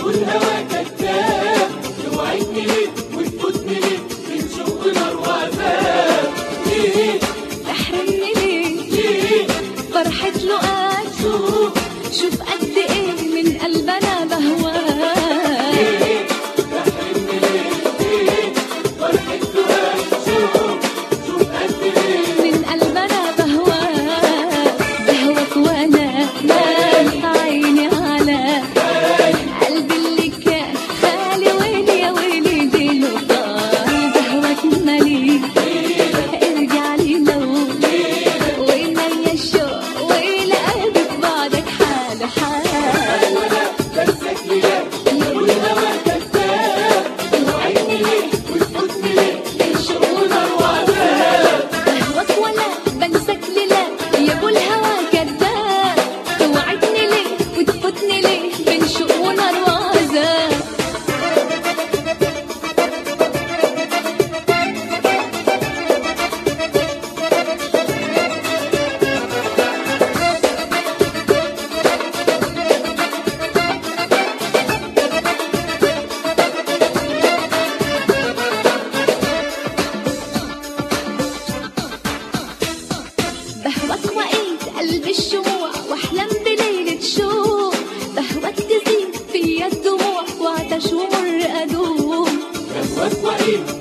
لو الهوى كذاب توعدني ليه وتفوتني ليه من شوق نار وعذاب ليه تحرمني ليه ليه فرحة لقاك شوف شوف قد ايه من قلبنا بهواك ليه تحرمني ليه ليه فرحة لقاك شوف شوف قد ايه من قلبنا بهواك بهواك وانا مال عيني على قلبي اللي كان خالي ويلي يا ويلي ديله طال بهواك مالي ارجع لي لو وينيا الشوق ويلي قلبي في بعدك حال حال بسك ليه لو الهوى كذاب توعدني ليه وتفوتني ليه من شوق نار وعذاب بهواك ولا بنساك للا يا ابو الهوى كذاب توعدني ليه وتفوتني ليه بين شوق ونار وعذاب بهواك وقيت قلب الشموع واحلم بليلة شوق بهواك تزيد فيا الدموع وعطش ومر ادوم بهواك وقيت